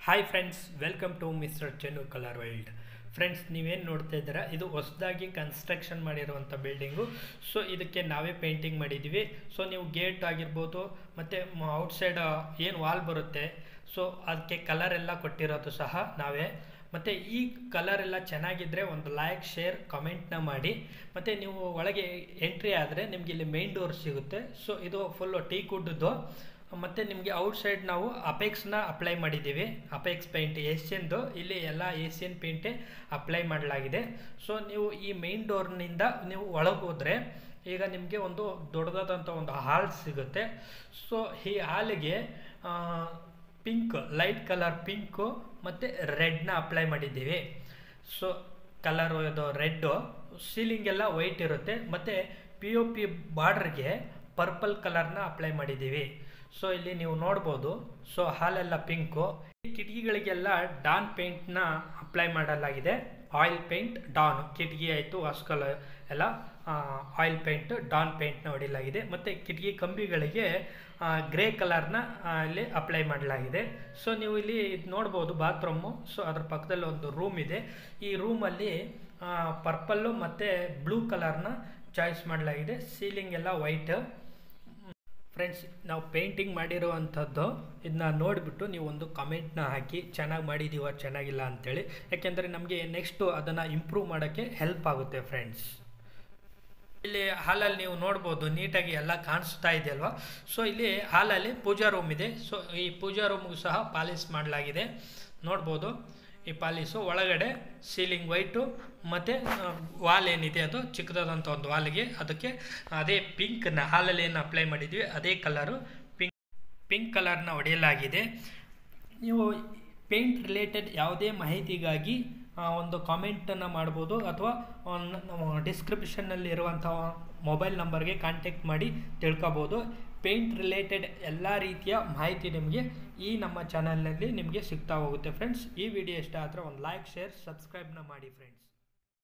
hi friends welcome to mister Chennu colour world friends ನೀವೇನು ನೋಡ್ತಾ ಇದ್ದೀರಾ ಇದು ಹೊಸದಾಗಿ ಕನ್ಸ್ಟ್ರಕ್ಷನ್ ಮಾಡಿರುವಂಥ ಬಿಲ್ಡಿಂಗು ಸೊ ಇದಕ್ಕೆ ನಾವೇ ಪೇಂಟಿಂಗ್ ಮಾಡಿದ್ದೀವಿ ಸೊ ನೀವು ಗೇಟ್ ಆಗಿರ್ಬೋದು ಮತ್ತು ಔಟ್ಸೈಡ್ ಏನು ವಾಲ್ ಬರುತ್ತೆ ಸೊ ಅದಕ್ಕೆ ಕಲರ್ ಎಲ್ಲ ಕೊಟ್ಟಿರೋದು ಸಹ ನಾವೇ ಮತ್ತು ಈ ಕಲರ್ ಎಲ್ಲ ಚೆನ್ನಾಗಿದ್ದರೆ ಒಂದು ಲೈಕ್ ಶೇರ್ ಕಮೆಂಟ್ನ ಮಾಡಿ ಮತ್ತು ನೀವು ಒಳಗೆ ಎಂಟ್ರಿ ಆದರೆ ನಿಮಗೆ ಇಲ್ಲಿ ಮೇನ್ ಡೋರ್ ಸಿಗುತ್ತೆ ಸೊ ಇದು ಫುಲ್ಲು ಟೀ ಕುಡ್ದು ಮತ್ತು ನಿಮಗೆ ಔಟ್ಸೈಡ್ ನಾವು ಅಪೆಕ್ಸ್ನ ಅಪ್ಲೈ ಮಾಡಿದ್ದೀವಿ ಅಪೆಕ್ಸ್ ಪೇಂಟ್ ಏಷ್ಯನ್ದು ಇಲ್ಲಿ ಎಲ್ಲ ಏಷ್ಯನ್ ಪೇಂಟೇ ಅಪ್ಲೈ ಮಾಡಲಾಗಿದೆ ಸೊ ನೀವು ಈ ಮೇನ್ ಡೋರ್ನಿಂದ ನೀವು ಒಳಗೆ ಹೋದರೆ ಈಗ ನಿಮಗೆ ಒಂದು ದೊಡ್ಡದಾದಂಥ ಒಂದು ಹಾಲ್ ಸಿಗುತ್ತೆ ಸೊ ಈ ಹಾಲಿಗೆ ಪಿಂಕ್ ಲೈಟ್ ಕಲರ್ ಪಿಂಕು ಮತ್ತು ರೆಡ್ನ ಅಪ್ಲೈ ಮಾಡಿದ್ದೀವಿ ಸೊ ಕಲರು ಇದು ರೆಡ್ಡು ಸೀಲಿಂಗ್ ಎಲ್ಲ ವೈಟ್ ಇರುತ್ತೆ ಮತ್ತು ಪಿ ಒ ಪಿ ಬಾರ್ಡ್ರಿಗೆ ಪರ್ಪಲ್ ಕಲರ್ನ ಅಪ್ಲೈ ಮಾಡಿದ್ದೀವಿ ಸೊ ಇಲ್ಲಿ ನೀವು ನೋಡ್ಬೋದು ಸೊ ಹಾಲೆಲ್ಲ ಪಿಂಕು ಈ ಕಿಟಕಿಗಳಿಗೆಲ್ಲ ಡಾನ್ ಪೇಂಟ್ನ ಅಪ್ಲೈ ಮಾಡಲಾಗಿದೆ ಆಯಿಲ್ ಪೇಂಟ್ ಡಾನ್ ಕಿಟಕಿ ಆಯಿತು ವಾಸ್ಕಲ್ ಎಲ್ಲ ಆಯಿಲ್ ಪೇಂಟ್ ಡಾನ್ ಪೇಂಟ್ನ ಹೊಡಿಲಾಗಿದೆ ಮತ್ತು ಕಿಟಕಿ ಕಂಬಿಗಳಿಗೆ ಗ್ರೇ ಕಲರ್ನ ಇಲ್ಲಿ ಅಪ್ಲೈ ಮಾಡಲಾಗಿದೆ ಸೊ ನೀವು ಇಲ್ಲಿ ಇದು ನೋಡ್ಬೋದು ಬಾತ್ರೂಮು ಸೊ ಅದ್ರ ಪಕ್ಕದಲ್ಲಿ ಒಂದು ರೂಮ್ ಇದೆ ಈ ರೂಮಲ್ಲಿ ಪರ್ಪಲ್ಲು ಮತ್ತು ಬ್ಲೂ ಕಲರ್ನ ಚಾಯ್ಸ್ ಮಾಡಲಾಗಿದೆ ಸೀಲಿಂಗ್ ಎಲ್ಲ ವೈಟ್ ಫ್ರೆಂಡ್ಸ್ ನಾವು ಪೇಂಟಿಂಗ್ ಮಾಡಿರುವಂಥದ್ದು ಇದನ್ನ ನೋಡಿಬಿಟ್ಟು ನೀವು ಒಂದು ಕಮೆಂಟ್ನ ಹಾಕಿ ಚೆನ್ನಾಗಿ ಮಾಡಿದ್ದೀವ ಚೆನ್ನಾಗಿಲ್ಲ ಅಂತೇಳಿ ಯಾಕೆಂದರೆ ನಮಗೆ ನೆಕ್ಸ್ಟು ಅದನ್ನು ಇಂಪ್ರೂವ್ ಮಾಡೋಕ್ಕೆ ಹೆಲ್ಪ್ ಆಗುತ್ತೆ ಫ್ರೆಂಡ್ಸ್ ಇಲ್ಲಿ ಹಾಲಲ್ಲಿ ನೀವು ನೋಡ್ಬೋದು ನೀಟಾಗಿ ಎಲ್ಲ ಕಾಣಿಸ್ತಾ ಇದೆ ಅಲ್ವಾ ಸೊ ಇಲ್ಲಿ ಹಾಲಲ್ಲಿ ಪೂಜಾ ರೂಮ್ ಇದೆ ಸೊ ಈ ಪೂಜಾ ರೂಮ್ಗೂ ಸಹ ಪಾಲಿಸ್ ಮಾಡಲಾಗಿದೆ ನೋಡ್ಬೋದು ಈ ಪಾಲಿಸು ಒಳಗಡೆ ಸೀಲಿಂಗ್ ವೈಟು ಮತ್ತು ವಾಲ್ ಏನಿದೆ ಅದು ಚಿಕ್ಕದಾದಂಥ ಒಂದು ವಾಲ್ಗೆ ಅದಕ್ಕೆ ಅದೇ ಪಿಂಕ್ನ ಹಾಲಲ್ಲಿ ಏನು ಅಪ್ಲೈ ಮಾಡಿದ್ವಿ ಅದೇ ಕಲರು ಪಿಂಕ್ ಪಿಂಕ್ ಕಲರ್ನ ಹೊಡೆಯಲಾಗಿದೆ ನೀವು ಪೇಂಟ್ ರಿಲೇಟೆಡ್ ಯಾವುದೇ ಮಾಹಿತಿಗಾಗಿ ಒಂದು ಕಾಮೆಂಟನ್ನು ಮಾಡ್ಬೋದು ಅಥವಾ ಡಿಸ್ಕ್ರಿಪ್ಷನ್ನಲ್ಲಿ ಇರುವಂಥ ಮೊಬೈಲ್ ನಂಬರ್ಗೆ ಕಾಂಟ್ಯಾಕ್ಟ್ ಮಾಡಿ ತಿಳ್ಕೊಬೋದು ಪೇಂಟ್ ರಿಲೇಟೆಡ್ ಎಲ್ಲ ರೀತಿಯ ಮಾಹಿತಿ ನಿಮಗೆ ಈ ನಮ್ಮ ಚಾನಲ್ನಲ್ಲಿ ನಿಮಗೆ ಸಿಗ್ತಾ ಹೋಗುತ್ತೆ ಫ್ರೆಂಡ್ಸ್ ಈ ವಿಡಿಯೋ ಇಷ್ಟ ಆದರೆ ಒಂದು ಲೈಕ್ ಶೇರ್ ಸಬ್ಸ್ಕ್ರೈಬ್ನ ಮಾಡಿ ಫ್ರೆಂಡ್ಸ್